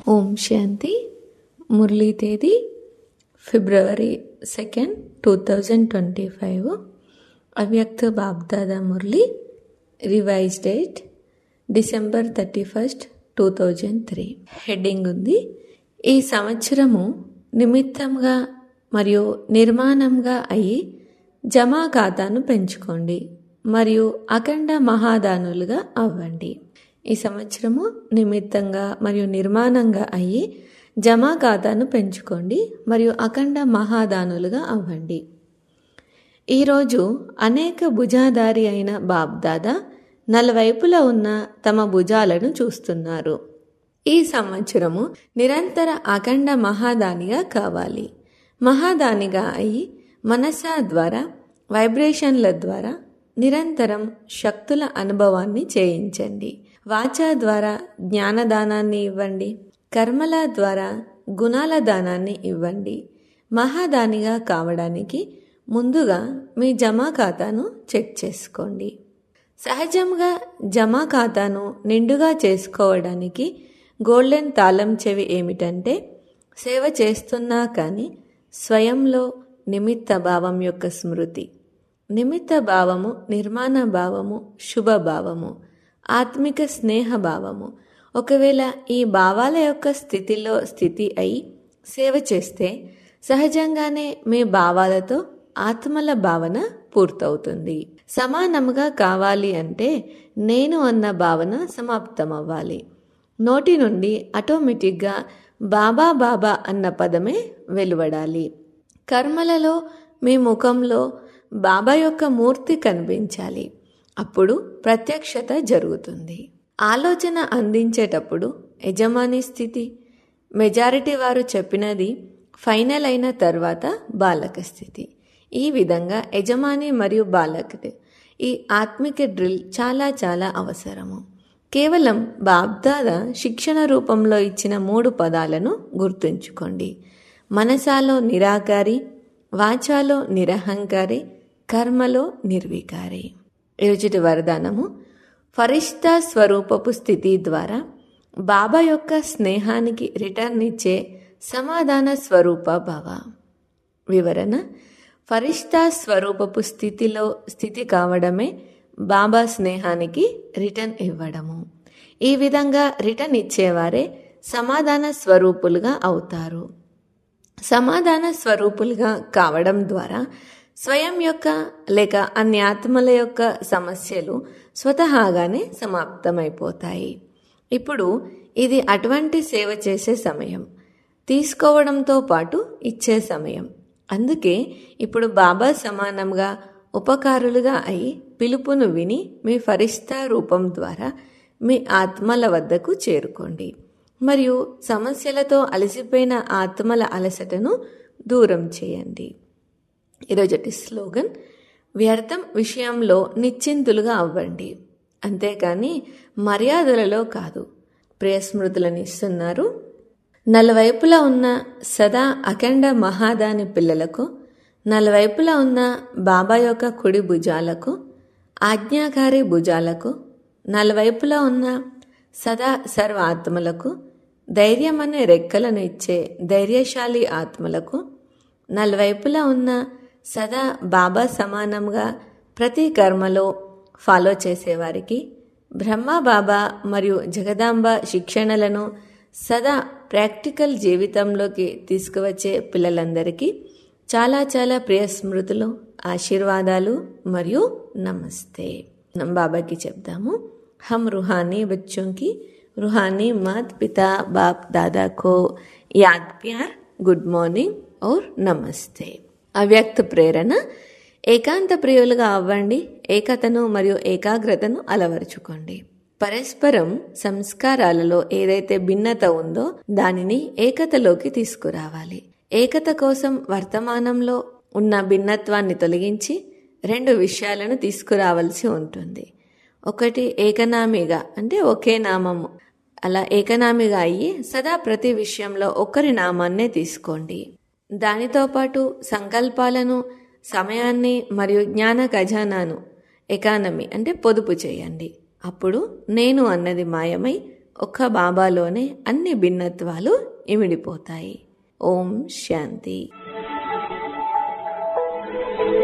ఓం శాంతి మురళీ తేదీ February second two thousand twenty five అవ్యక్త బాబ్దాదా మురళి revise date December thirty first two thousand three heading ఉంది ఈ సంవత్సరము నిమిత్తంగా మరియు నిర్మాణంగా అయి జమా ఖాతాను పెంచుకోండి మరియు అఖండ మహాదానులుగా అవ్వండి ఈ సంవత్సరము నిమిత్తంగా మరియు నిర్మాణంగా అయ్యి జమా ఖాతాను పెంచుకోండి మరియు అఖండ మహాదానులుగా అవ్వండి ఈరోజు అనేక భుజాధారి అయిన బాబ్దాదా నలువైపులా ఉన్న తమ భుజాలను చూస్తున్నారు ఈ సంవత్సరము నిరంతర అఖండ మహాదానిగా కావాలి మహాదానిగా అయి మనసా ద్వారా వైబ్రేషన్ల ద్వారా నిరంతరం శక్తుల అనుభవాన్ని చేయించండి వాచా ద్వారా జ్ఞానదానాన్ని ఇవ్వండి కర్మల ద్వారా గుణాల దానాన్ని ఇవ్వండి మహాదానిగా కావడానికి ముందుగా మీ జమా ఖాతాను చెక్ చేసుకోండి సహజంగా జమా ఖాతాను నిండుగా చేసుకోవడానికి గోల్డెన్ తాళం చెవి ఏమిటంటే సేవ చేస్తున్నా కానీ స్వయంలో నిమిత్త భావం యొక్క స్మృతి నిమిత్త భావము నిర్మాణ భావము శుభ భావము ఆత్మిక స్నేహ భావము ఒకవేళ ఈ భావాల యొక్క స్థితిలో స్థితి అయి సేవ చేస్తే సహజంగానే మీ భావాలతో ఆత్మల భావన పూర్తవుతుంది సమానముగా కావాలి అంటే నేను అన్న భావన సమాప్తమవ్వాలి నోటి నుండి ఆటోమేటిక్గా బాబా బాబా అన్న పదమే వెలువడాలి కర్మలలో మీ ముఖంలో బాబా యొక్క మూర్తి కనిపించాలి అప్పుడు ప్రత్యక్షత జరుగుతుంది ఆలోచన అందించేటప్పుడు యజమాని స్థితి మెజారిటీ వారు చెప్పినది ఫైనల్ అయిన తర్వాత బాలక స్థితి ఈ విధంగా యజమాని మరియు బాలకుడు ఈ ఆత్మిక డ్రిల్ చాలా చాలా అవసరము కేవలం బాబ్దాద శిక్షణ రూపంలో ఇచ్చిన మూడు పదాలను గుర్తుంచుకోండి మనసాలో నిరాకారి వాచాలో నిరహంకారి కర్మలో నిర్వికారి యోచిటి వరదానము ఫరిష్తా స్వరూపపు స్థితి ద్వారా బాబా యొక్క స్నేహానికి రిటర్న్ ఇచ్చే సమాధాన స్వరూప భవ వివరణ ఫరిష్తా స్వరూపపు స్థితిలో స్థితి కావడమే బాబా స్నేహానికి రిటర్న్ ఇవ్వడము ఈ విధంగా రిటర్న్ ఇచ్చేవారే సమాధాన స్వరూపులుగా అవుతారు సమాధాన స్వరూపులుగా కావడం ద్వారా స్వయం యొక్క లేక అన్ని ఆత్మల యొక్క సమస్యలు స్వతహాగానే సమాప్తమైపోతాయి ఇప్పుడు ఇది అటువంటి సేవ చేసే సమయం తీసుకోవడంతో పాటు ఇచ్చే సమయం అందుకే ఇప్పుడు బాబా సమానంగా ఉపకారులుగా అయి పిలుపును విని మీ ఫరిష్తా రూపం ద్వారా మీ ఆత్మల వద్దకు చేరుకోండి మరియు సమస్యలతో అలసిపోయిన ఆత్మల అలసటను దూరం చేయండి ఈరోజటి స్లోగన్ వ్యర్థం విషయంలో నిశ్చింతులుగా అవ్వండి అంతేకాని మర్యాదలలో కాదు ప్రియస్మృతులను ఇస్తున్నారు నలువైపులా ఉన్న సదా అఖండ మహాదాని పిల్లలకు నలువైపులా ఉన్న బాబా యొక్క కుడి భుజాలకు ఆజ్ఞాకారి భుజాలకు నలువైపులా ఉన్న సదా సర్వ ఆత్మలకు ధైర్యం అనే రెక్కలను ఇచ్చే ధైర్యశాలి ఆత్మలకు నలువైపులా ఉన్న సదా బాబా సమానంగా ప్రతి కర్మలో ఫాలో చేసేవారికి బ్రహ్మ బాబా మరియు జగదాంబ శిక్షణలను సదా ప్రాక్టికల్ జీవితంలోకి తీసుకువచ్చే పిల్లలందరికీ చాలా చాలా ప్రియ స్మృతులు ఆశీర్వాదాలు మరియు నమస్తే బాబాకి చెప్దాము హమ్ రుహానీ బచ్చోं की रूहानी मात पिता बाप दादा को याद प्यार గుడ్ మార్నింగ్ ఓర్ నమస్తే అవ్యక్త ప్రేరణ ఏకాంత ప్రియులుగా అవ్వండి ఏకతను మరియు ఏకాగ్రతను అలవరుచుకోండి పరస్పరం సంస్కారాలలో ఏదైతే భిన్నత ఉందో దానిని ఏకతలోకి తీసుకురావాలి ఏకత కోసం వర్తమానంలో ఉన్న భిన్నత్వాన్ని తొలగించి రెండు విషయాలను తీసుకురావాల్సి ఉంటుంది ఒకటి ఏకనామిగా అంటే ఒకే నామము అలా ఏకనామిగా అయ్యి సదా ప్రతి విషయంలో ఒకరి నామాన్నే తీసుకోండి దానితో పాటు సంకల్పాలను సమయాన్ని మరియు జ్ఞాన ఖజానాను ఎకానమీ అంటే పొదుపు చేయండి అప్పుడు నేను అన్నది మాయమై ఒక బాబాలోనే అన్ని భిన్నత్వాలు ఇమిడిపోతాయి ఓం శాంతి